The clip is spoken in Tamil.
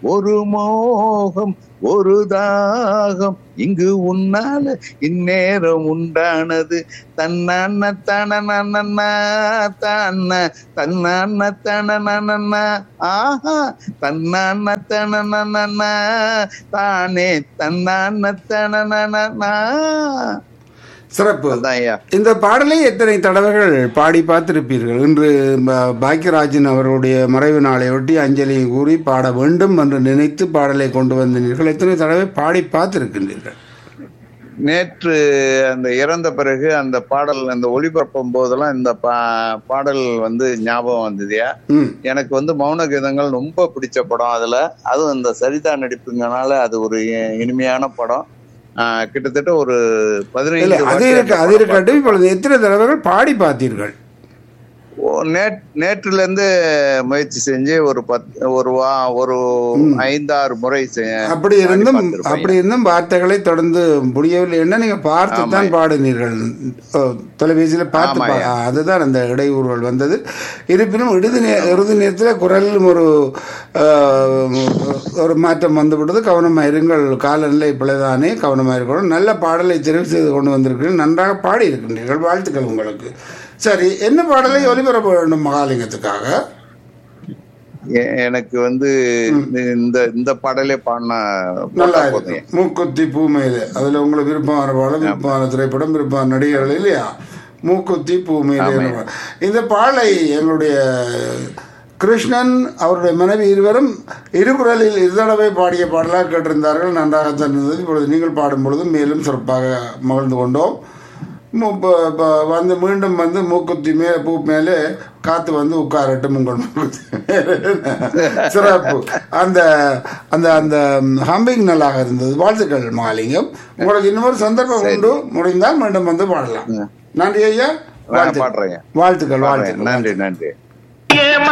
ஒரு மோகம் ஒரு தாகம் இங்கு உன்னால இந்நேரம் உண்டானது தன்னான தனநன்னா தன்ன தன்னான தனநன்னா ஆஹா தன்னான தனநன்னா தானே தன்னான தனநன்னா சிறப்பு அதான் ஐயா இந்த பாடலை எத்தனை தடவைகள் பாடி பார்த்திருப்பீர்கள் இன்று ப- பாக்கியராஜன் அவர்களுடைய மறைவு நாளை ஒட்டி அஞ்சலி கூறி பாட வேண்டும் என்று நினைத்து பாடலை கொண்டு வந்தீர்கள் எத்தனை தடவை பாடி பார்த்திருக்கின்றீர்கள் நேற்று அந்த இறந்த பிறகு அந்த பாடல் அந்த ஒளிபரப்பும் போதெல்லாம் இந்த பா பாடல் வந்து ஞாபகம் வந்ததுயா ம் எனக்கு வந்து மௌன கீதங்கள் ரொம்ப பிடிச்ச படம் அதுல அதுவும் இந்த சரிதா நடிப்புங்கனால அது ஒரு இ- இனிமையான படம் ஆஹ் கிட்டத்தட்ட ஒரு இல்லை பதினைந்து அது வாட்டி இருக்கு அந்த அது படம் இருக்கட்டும் இப்பொழுது எத்தனை தடவைகள் பாடி பார்த்தீர்கள் ஓ, நேத் நேற்றுல இருந்து முயற்சி செஞ்சு ஒரு பத் ஒரு வா ஒரு ஐந்தாறு முறை செ- அப்படி பாடி இருந்தும் பார்த்திருப்பேன். அப்படி இருந்தும் வார்த்தைகளை தொடர்ந்து முடியவில்லை என்ன நீங்க பார்த்து தான் பாடினீர்கள் ஓ, தொலைபேசியில பார்த்து பா- ஆமாய்யா. அதுதான் அந்த இடையூறுகள் வந்தது இருப்பினும் இறுதி நே இறுதி நேரத்தில் குரலிலும் ஒரு ஆஹ், ஒரு மாற்றம் வந்துவிட்டது கவனமாக இருங்கள் காலநிலை பிழைதானே கவனமாக இருக்கணும் நல்ல பாடலை தெரிவு செய்து கொண்டு வந்திருக்கிறீர்கள் நன்றாக பாடி இருக்கின்றீர்கள் வாழ்த்துக்கள் உங்களுக்கு சரி என்ன பாடலை ஒலிபரப்ப வேண்டும் மகாலிங்கத்துக்காக எ- எனக்கு வந்து இந்த இந்த பாடலே பாடின நல்லா போதும் இருக்கும் மூக்குத்தி பூமையில அதுல உங்களுக்கு விருப்பமான பாடம் விருப்பமான திரைப்படம் விருப்பமான நடிகர்கள் இல்லையா மூக்குத்தி பூமையில இந்த பாடலை எங்களுடைய கிருஷ்ணன் அவருடைய மனைவி இருவரும் இருகுரலில் இருதடவை பாடிய பாடலாக கேட்டிருந்தார்கள் நன்றாகத்தான் இருந்தது இப்பொழுது நீங்கள் பாடும் பொழுது மேலும் சிறப்பாக மகிழ்ந்து கொண்டோம் மு- ப- ப- வந்து மீண்டும் வந்து மூக்குத்தி மே பூ மேலே காத்து வந்து உட்காரட்டும் உங்கள் மூக்குத்தி மேலே. சிறப்பு அந்த அந்த அந்த ஹம்பிங் நல்லாக இருந்தது வாழ்த்துக்கள் மாலிங்கம் உங்களுக்கு இன்னொரு சந்தர்ப்பம் உண்டு முடிந்தால் மீண்டும் வந்து பாடலாம் நன்றி ஐயா நான் பாடுறேங்க வாழ்த்துக்கள் வாழ்த்துக்கள் நன்றி நன்றி ஏமா